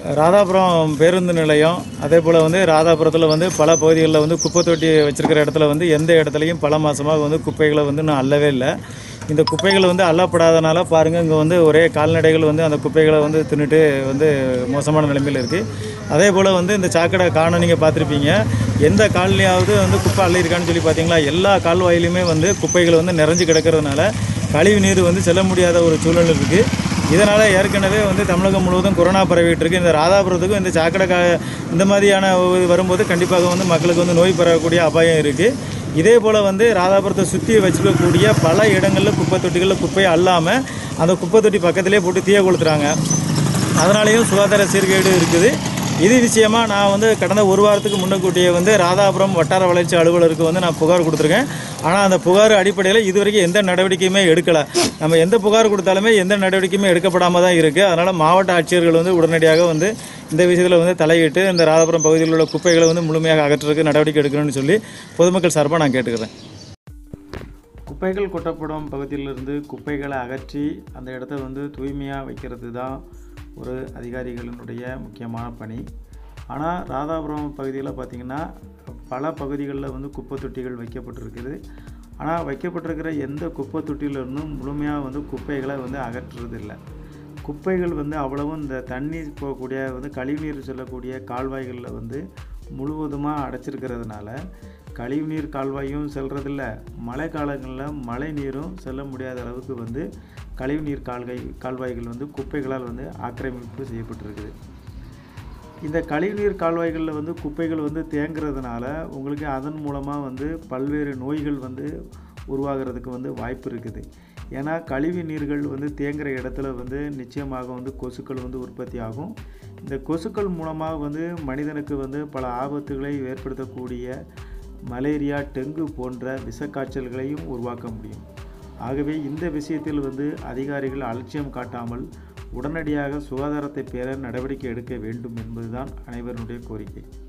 ராதாபுரம் பேருந்து நிலையம் அதே போல் வந்து ராதாபுரத்தில் வந்து பல பகுதிகளில் வந்து குப்பை தொட்டி வச்சிருக்கிற இடத்துல வந்து எந்த இடத்துலையும் பல மாதமாக வந்து குப்பைகளை வந்து இன்னும் அள்ளவே இல்லை இந்த குப்பைகள் வந்து அள்ளப்படாதனால பாருங்கள் இங்கே வந்து ஒரே கால்நடைகள் வந்து அந்த குப்பைகளை வந்து தின்னுட்டு வந்து மோசமான நிலைமையில் இருக்குது அதே போல் வந்து இந்த சாக்கடை காணம் நீங்கள் பார்த்துருப்பீங்க எந்த கால்லையாவது வந்து குப்பை அள்ளியிருக்கான்னு சொல்லி பார்த்தீங்களா எல்லா கால்வாயிலையுமே வந்து குப்பைகள் வந்து நிறைஞ்சு கிடக்கிறதுனால கழிவு நீர் வந்து செல்ல முடியாத ஒரு சூழல் இருக்குது இதனால் ஏற்கனவே வந்து தமிழகம் முழுவதும் கொரோனா பரவிட்டு இருக்கு இந்த ராதாபுரத்துக்கும் இந்த சாக்கடை கா இந்த மாதிரியான ஒரு வரும்போது கண்டிப்பாக வந்து மக்களுக்கு வந்து நோய் பரவக்கூடிய அபாயம் இருக்குது இதே போல் வந்து ராதாபுரத்தை சுற்றி வச்சுக்கக்கூடிய பல இடங்களில் குப்பை தொட்டிகளில் குப்பையை அல்லாமல் அந்த குப்பை தொட்டி பக்கத்திலே போட்டு தீய கொளுத்துறாங்க அதனாலேயும் சுகாதார சீர்கேடு இருக்குது இது விஷயமா நான் வந்து கடந்த ஒரு வாரத்துக்கு முன்னக்கூட்டியே வந்து ராதாபுரம் வட்டார வளர்ச்சி அலுவலருக்கு வந்து நான் புகார் கொடுத்துருக்கேன் ஆனால் அந்த புகார் அடிப்படையில் இதுவரைக்கும் எந்த நடவடிக்கையுமே எடுக்கலை நம்ம எந்த புகார் கொடுத்தாலுமே எந்த நடவடிக்கையுமே எடுக்கப்படாமல் தான் இருக்குது அதனால் மாவட்ட ஆட்சியர்கள் வந்து உடனடியாக வந்து இந்த விஷயத்தில் வந்து தலையிட்டு இந்த ராதாபுரம் பகுதியில் உள்ள குப்பைகளை வந்து முழுமையாக அகற்றுறதுக்கு நடவடிக்கை எடுக்கணும்னு சொல்லி பொதுமக்கள் சார்பாக நான் கேட்டுக்கிறேன் குப்பைகள் கொட்டப்படும் பகுதியிலிருந்து குப்பைகளை அகற்றி அந்த இடத்த வந்து தூய்மையாக வைக்கிறது தான் ஒரு அதிகாரிகளினுடைய முக்கியமான பணி ஆனால் ராதாபுரம் பகுதியில் பார்த்திங்கன்னா பல பகுதிகளில் வந்து குப்பை தொட்டிகள் வைக்கப்பட்டிருக்குது ஆனால் வைக்கப்பட்டிருக்கிற எந்த குப்பை தொட்டியிலிருந்தும் முழுமையாக வந்து குப்பைகளை வந்து அகற்றுறது இல்லை குப்பைகள் வந்து அவ்வளவும் இந்த தண்ணீர் போகக்கூடிய வந்து கழிவுநீர் செல்லக்கூடிய கால்வாய்களில் வந்து முழுவதுமாக அடைச்சிருக்கிறதுனால கழிவுநீர் கால்வாயும் செல்றதில்ல மழை காலங்களில் மழை நீரும் செல்ல முடியாத அளவுக்கு வந்து கழிவுநீர் கால்வாய் கால்வாய்கள் வந்து குப்பைகளால் வந்து ஆக்கிரமிப்பு செய்யப்பட்டிருக்குது இந்த கழிவுநீர் கால்வாய்களில் வந்து குப்பைகள் வந்து தேங்குறதுனால உங்களுக்கு அதன் மூலமாக வந்து பல்வேறு நோய்கள் வந்து உருவாகிறதுக்கு வந்து வாய்ப்பு இருக்குது ஏன்னா கழிவு நீர்கள் வந்து தேங்குகிற இடத்துல வந்து நிச்சயமாக வந்து கொசுக்கள் வந்து உற்பத்தி ஆகும் இந்த கொசுக்கள் மூலமாக வந்து மனிதனுக்கு வந்து பல ஆபத்துகளை ஏற்படுத்தக்கூடிய மலேரியா டெங்கு போன்ற விஷக்காய்ச்சல்களையும் உருவாக்க முடியும் ஆகவே இந்த விஷயத்தில் வந்து அதிகாரிகள் அலட்சியம் காட்டாமல் உடனடியாக சுகாதாரத்தை பெற நடவடிக்கை எடுக்க வேண்டும் என்பதுதான் அனைவருடைய கோரிக்கை